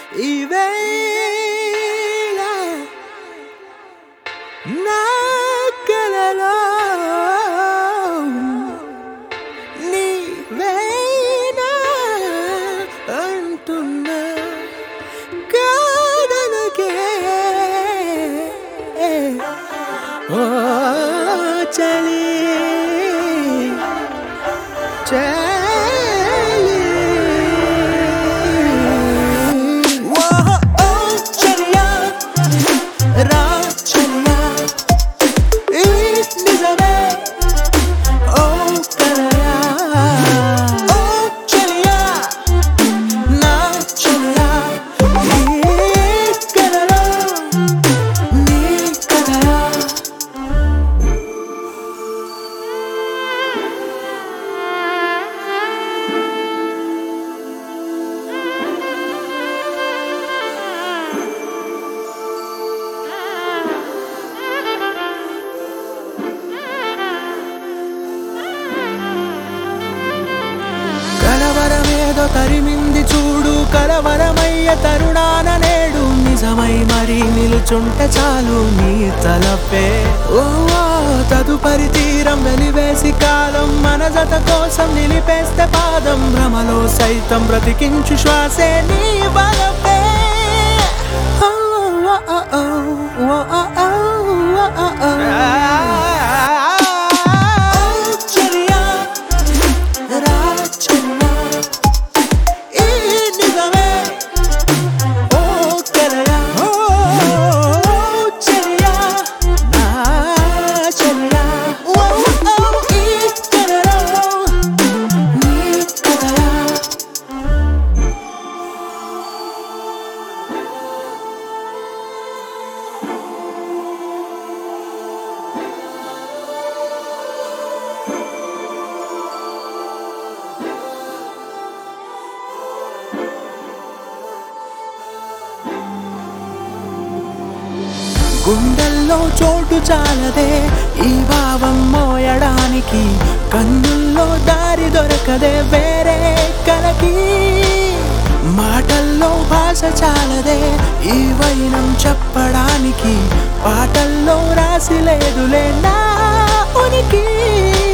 ఈవేళ నా కలలో నీవేనా అంటున్నా కాదనకే ఓ చలి చలి ఓ ఓ చలియా రా చలియా ఈ నిజమే ఓ కలయా ఓ చలియా నా చలియా ఈ కలలో నీ కలయా కలవరమేదో తరిమింది చూడు కలవరమయ్య తరుణాన నేడు నిజమై మరి నిలుచుంటే చాలు నీ తలపే ఓ ఓ, తదుపరి తీరం వెలివేసి కాలం మన జత కోసం నిలిపేస్తే పాదం భ్రమలో సైతం బ్రతికించు శ్వాసే నీ బలపే ఓ, ఓ, ఓ, ఓ, ఓ, ఓ, ఓ, ఓ, ఓ, ఓ. చెలియా రాచన్నా ఈ నిజమే ఓ కలయా ఓ చెలియా నా చెలియా ఓ ఓ ఈ కలలో నీ కలయా గుండెల్లో చోటు చాలదే ఈ భావం మోయడానికి కన్నుల్లో దారి దొరకదే వేరే కలకి మాటల్లో భాష చాలదే ఈ వైనం చెప్పడానికి పాటల్లో రాసి లేదులే నా ఉనికి